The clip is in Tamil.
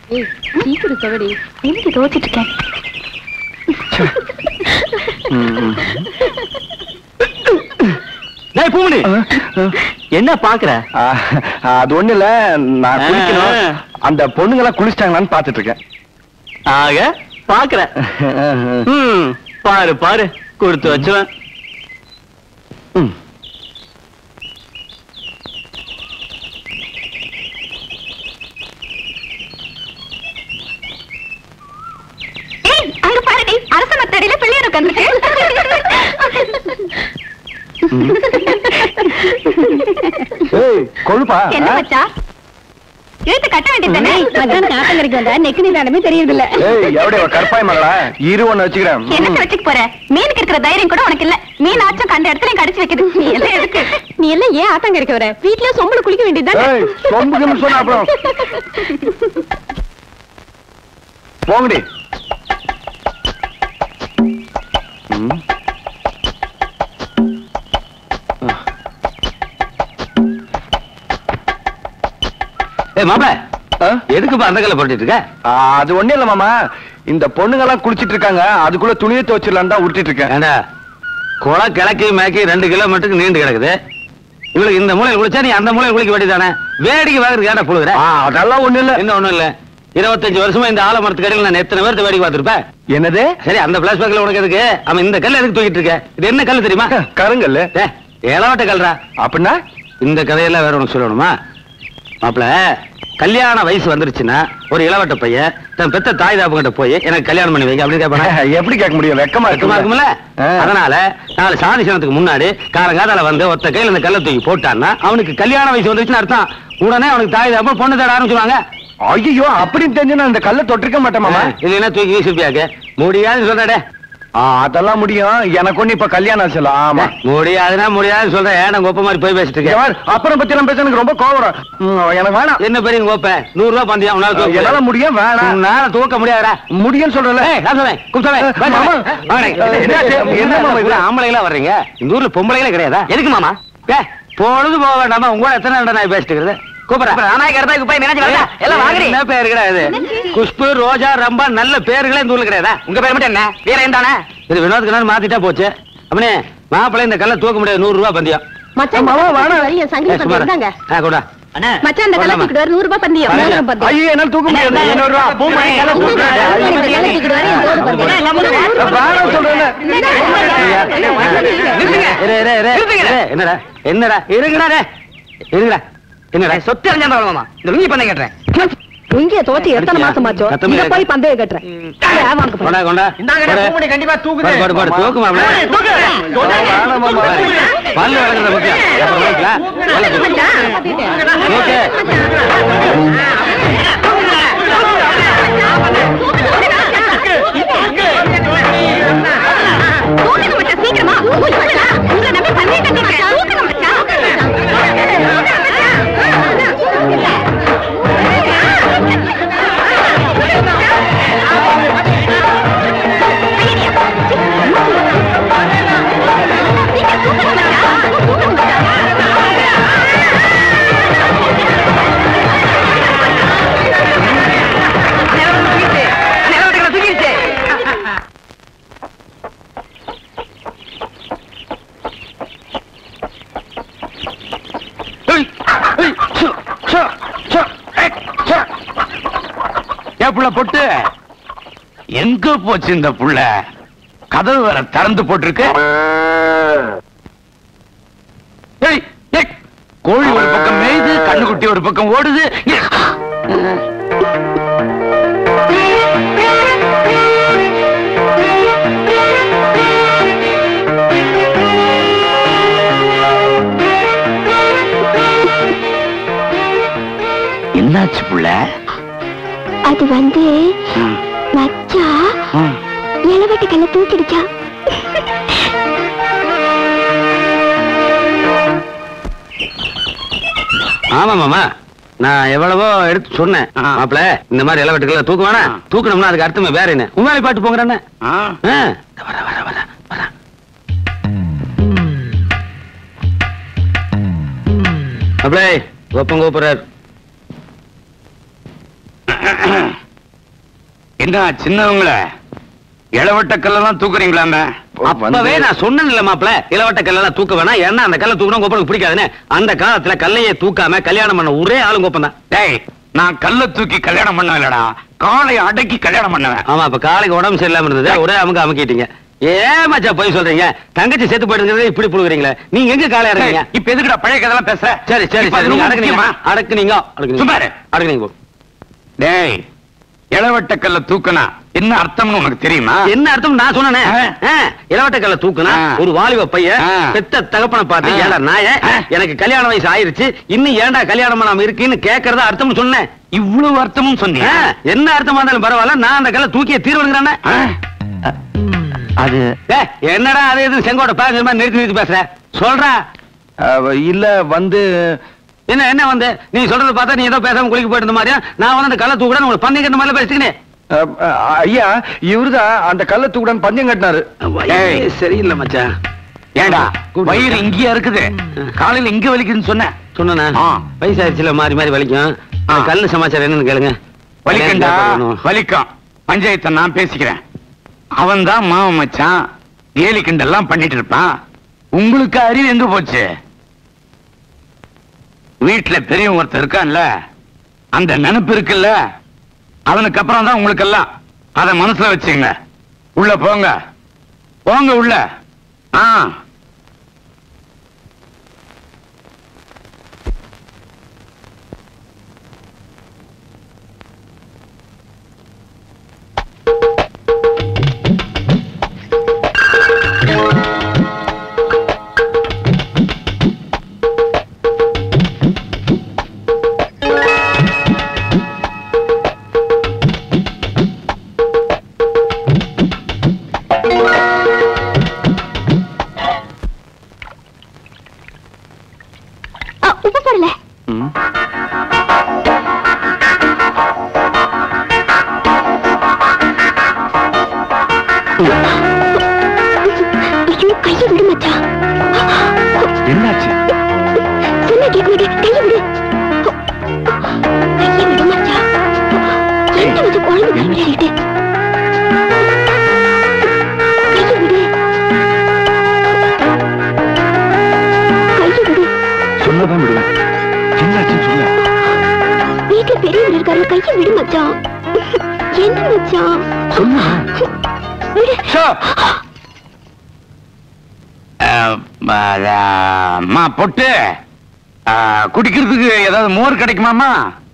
ஏய் சீக்கிரம் தவடி எனக்கு தோச்சிட்டு இருக்கேன் டேய் பூமணி என்ன பாக்குற ஆ, அது ஒண்ணு இல்ல நான் குளிக்கணும் ஆ. அந்த பொண்ணுங்க எல்லாம் குளிச்சிட்டாங்களான்னு பாத்துட்டு இருக்கேன் ஆக பாக்குற ம், பாரு பாரு கொடுத்து வச்சுவேன் ம். ஏய் அங்க பாருடி அரச மத்தடியில பிள்ளையார் உட்கார்ந்துருக்கு ஏய் கொழுப்பா என்ன மச்சா இழுத்து கட்ட வேண்டியதானே மச்சான் ஆத்தங்கரைக்கு வந்தா நெக்கு நீரானமே தெரியறது இல்ல ஏய் எவடைய கற்பாய் மகளா இரு ஒண்ணு வச்சுக்கிறேன் என்ன ம். வச்சுக்க போற மீனுக்கு இருக்கிற தைரியம் கூட உனக்கு இல்ல மீன் ஆச்சும் கண்ட இடத்துல கடிச்சு வைக்குது நீ எல்லாம் எதுக்கு நீ எல்லாம் ஏன் ஆத்தங்கரைக்கு வர வீட்லயே சொம்புல குளிக்க வேண்டியதுதானே ஏய் சொம்புக்குன்னு சொன்ன அப்புறம் போங்கடி ம். ஏய் மாப்பிள ஆ? எதுக்குப்பா அந்த கல்ல போட்டுட்டு இருக்க ஆ, அது ஒண்ணு இல்ல மாமா இந்த பொண்ணுங்க எல்லாம் குளிச்சிட்டு இருக்காங்க அதுக்குள்ள துணியை துவச்சிடலான்னு தான் உருட்டிட்டு இருக்கேன் ஏண்டா குளம் கிழக்கு மேக்கி ரெண்டு கிலோமீட்டருக்கு நீண்டு கிடக்குது இவளுக்கு இந்த மூலையில் குளிச்சா நீ அந்த மூலையில் குளிக்க வேண்டியதானே வேடிக்கை வாங்குறதுக்கு ஏன்டா புழுகுற ஆ, அதெல்லாம் ஒண்ணு இல்ல என்ன ஒண்ணும் இல்ல இருபத்தஞ்சு வருஷமா இந்த ஆலமரத்து கடையில் நான் எத்தனை பேர்த்த வேடிக்கை பார்த்திருப்பேன் என்னது சரி அந்த பிளாஷ்பேக்ல உனக்கு எதுக்கு அவன் இந்த கல்ல எதுக்கு தூக்கிட்டு இருக்க இது என்ன கல்லு தெரியுமா கருங்கல்ல ஏய், ஏழாவட்ட கல்றா அப்படின்னா இந்த கதையெல்லாம் வேற உனக்கு சொல்லணுமா மாப்பிள கல்யாண வயசு வந்துருச்சுன்னா ஒரு இளவட்ட பையன் தன் பெத்த தாய் தாப்புகிட்ட போய் எனக்கு கல்யாணம் பண்ணி வைக்க அப்படி கேட்பானா எப்படி கேட்க முடியும் வெக்கமா வெக்கமா இருக்கும்ல ஆ. அதனால நாலு சாதி சனத்துக்கு முன்னாடி காலங்காதால வந்து ஒத்த கையில இந்த கல்லை தூக்கி போட்டான்னா அவனுக்கு கல்யாண வயசு வந்துருச்சுன்னு அர்த்தம் உடனே அவனுக்கு தாய் தாப்பு பொண்ணு தேட ஆரம்பிச்சுவாங்க ஐயோ அப்படின்னு தெரிஞ்சு நான் இந்த கல்லை தொட்டிருக்க மாட்டேன் மாமா இல்லைன்னா தூக்கி வீசிருப்பியாக்கு முடியாதுன்னு சொல்றடே ஆ, அதெல்லாம் முடியும் எனக்கு ஒண்ணு இப்ப கல்யாணம் ஆச்சுல ஆமா முடியாதுன்னா முடியாதுன்னு சொல்றேன் ஏன் கொப்ப மாதிரி போய் பேசிட்டு இங்க இருக்க பாரு, அப்புறம் பத்தி எல்லாம் பேச எனக்கு ரொம்ப கோவம் வரும். ம், எனக்கு வேணாம் என்ன பெரிய கோப்ப நூறு ரூபாய் பந்தயம் உன்னால தூக்க என்னால முடியாது. முடியும் வேணாம் உன்னால தூக்க முடியாதா முடியும்னு சொல்றல ஏய், நான் சொல்றேன். கூப்பிட்டு ஏய், வரேன். மாமா. வாங்க. என்னாச்சு? என்ன மாமா இது? ஆம்பளைங்களா வர்றீங்க இந்த ஊர்ல பொம்பளைங்களே கிடையாதா எதுக்கு மாமா ஏ பொழுது போக வேண்டாமா உங்க கூட எத்தனை நேரம் நான் பேசிட்டு இருக்கிறது என்ன பேரு கிடையாது குஷ்பு ரோஜா ரம்பா நல்ல பேர்களே இந்த ஊர்ல கிடையாதா உங்க பேர் மட்டும் என்ன வேற என்ன இது வினோத் கண்ணன் மாத்திட்டா போச்சு அவனே மாப்பிள்ளை இந்த கல்ல தூக்க முடியாது நூறு ரூபாய் பந்தயம் மச்சான் மாமா, வேணாம். வரையும் ஏய், சங்கிலி சுமாரு. பந்தயம் தாங்க ஆ, கொண்டா. மச்சான் அந்த கல்லை போடலாமா? தூக்கிட்டு வர நூறு ரூபாய் பந்தயம் வரேன். நூறு ரூபாய் பந்தயம் ஐயோ என்னால தூக்க முடியாது ஐநூறு ரூபா பூமணி கல்லை தூக்க முடியாது. ஐயோ, இந்த கல்லை தூக்கிட்டு வர நூறு பந்தயம் வேணாம் சொல்றேன் நிறுத்துங்க. இரு, இரு, இரு. இரு, என்னடா என்னடா இருங்கடா டேய். இருங்கடா என்னடா சொத்து அறிஞ்சாண்டா மாமா இந்த லுங்கி பண்ண கேட்டேன் இங்கே தோத்தி எத்தனை மாசம் ஆச்சோ சத்தமே இத போய் கேட்கல. பந்தயம் கட்டுறேன் வாங்க போய். கொண்டா கொண்டா போடு. கண்டிப்பா போடு, போடு, போடு. தூக்கு மாப்ள. வேணாம் மாமா. பல்லு விளக்குறத முக்கியம். அப்புறம் விளக்கலாம். பல்ல தூக்கு. ஓகே. தூக்குங்க மச்சான், சீக்கிரமா. உங்களை நம்பி பந்தயம் கட்டிருக்கேன். தூக்குங்க மச்சான். ஏய், ஏய், சு, சு, சு, ஏய், சு. ஏன் புள்ள பொட்டு எங்க போச்சு இந்த புள்ள கதவு வேற திறந்து போட்டிருக்கு ஏய், ஏய், கோழி ஒரு பக்கம் மேயுது கண்ணுக்குட்டி ஒரு பக்கம் ஓடுது ஏய். என்னாச்சு புள்ள அது வந்து மச்சா இளவட்ட கல்ல தூக்கிடுச்சா ஆமா மாமா நான் எவ்வளவோ எடுத்து சொன்னேன் மாப்பிள இந்த மாதிரி இளவட்டுக்களை தூக்க வேணாம் தூக்கணும்னா அதுக்கு அர்த்தமே வேற என்ன உண்மையை பாட்டு போங்கிறேன்னு வர வர வர வர மாப்பிள ஒப்பம் கூப்பிடுறாரு என்ன சின்னவங்கள இளவட்ட கல்லெல்லாம் தூக்குறீங்களாமே அப்பவே நான் சொன்னேன் இல்ல மாப்பிள இளவட்ட கல்லெல்லாம் தூக்க வேணாம் ஏன்னா அந்த கல்லை தூக்கணும் கோப்பனுக்கு பிடிக்காதுன்னு அந்த காலத்துல கல்லையே தூக்காம கல்யாணம் பண்ண ஒரே ஆளும் கோப்பன் தான் டேய் நான் கல்ல தூக்கி கல்யாணம் பண்ண இல்லடா காலை அடக்கி கல்யாணம் பண்ணுவேன் ஆமா இப்ப காலைக்கு உடம்பு சரியில்லாம இருந்தது ஒரே அமுக அமுக்கிட்டீங்க ஏன் மச்சான் போய் சொல்றீங்க தங்கச்சி செத்து போயிடுங்கிறத இப்படி புழுகுறீங்களே நீங்க எங்க காலை இறங்குறீங்க டேய், இப்ப எதுக்குடா பழைய கதெல்லாம் பேசுற சரி சரி இப்ப அது சரி நீங்க ரொம்ப அடக்குனீங்க முக்கியமா? அடக்குனீங்க அடக்குனீங்க சும்மா இரு. அடக்குனீங்க போ. டேய் இளவட்ட கல்ல தூக்குனா என்ன அர்த்தம்னு உனக்கு தெரியுமா என்ன அர்த்தம் நான் சொன்னேனே ஆ. ஆ, இளவட்ட கல்ல தூக்குனா ஆ. ஒரு வாலிப பையன் ஆ. பெத்த தகப்பனை பார்த்து ஆ. ஏடா நாய ஆ. எனக்கு கல்யாண வயசு ஆயிருச்சு இன்னும் ஏன்டா கல்யாணம் பண்ணாம இருக்குன்னு கேக்குறதா அர்த்தம் சொன்னேன் இவ்வளவு அர்த்தமும் சொன்னியா ஆ, என்ன அர்த்தமா இருந்தாலும் பரவாயில்ல நான் அந்த கல்ல தூக்கிய தீர்வுங்கிறானே ஆ? அது ஏய், என்னடா அது இது செங்கோட பேசுற மாதிரி நிறுத்தி நிறுத்தி பேசுற சொல்றா அவ இல்ல வந்து என்ன என்ன வந்து நீ சொல்றது பார்த்தா நீ ஏதோ பேசாம குளிக்க போயிருந்த மாதிரியா நான் வந்து அந்த கல்ல தூக்குறேன் உங்களுக்கு பந்தயம் கட்ட மாதிரி பேசிக்கினே அஹ், அஹ், ஐயா இவருதான் அந்த கல்ல தூக்குடன் பந்தயம் கட்டினாரு ஏய். சரியில்லை மச்சான் ஏண்டா கூட்டு வயிறு வா. இங்கேயா இருக்குது காலையில இங்க வலிக்குதுன்னு சொன்னேன் சொன்னா ஆ. வயசாயிருச்சுல மாறி மாறி வலிக்கும் ஆ. அந்த கல்லு சமாச்சாரம் என்னன்னு கேளுங்க வலிக்கண்டா கல்யாணம் வலிக்கும் பஞ்சாயத்தை நான் பேசிக்கிறேன் அவன் தான் மாமன் மச்சான் ஏலி கிண்டெல்லாம் பண்ணிட்டு இருப்பான் உங்களுக்கு அறிவு எங்க போச்சு வீட்டுல பெரியவன் ஒருத்தர் இருக்கான்ல அந்த நினைப்பு இருக்குல்ல அவனுக்கு அப்புறம் தான் உங்களுக்கு எல்லாம் அத மனசுல வச்சுங்க உள்ள போங்க போங்க உள்ள ஆ ஆ, உப்பு போடல ம். ஐயோ கையை விடு மச்சான் என்னாச்சு சொன்ன கேட்க மாட்டேன் கையை விடு கையை விடு மச்சான் என்ன வச்சு குழம்பு விளையாடிட்டு கையை விடு கையை விடு சொன்னதான் விடுவேன் என்னாச்சுன்னு சொல்ல வீட்டுல பெரியவர் இருக்காரு கையை விடு மச்சான் என்ன மச்சான் சொல்லுங்க விடு அம்மா பொட்டு ஆ, குடிக்கிறதுக்கு ஏதாவது மோர் கிடைக்குமாமா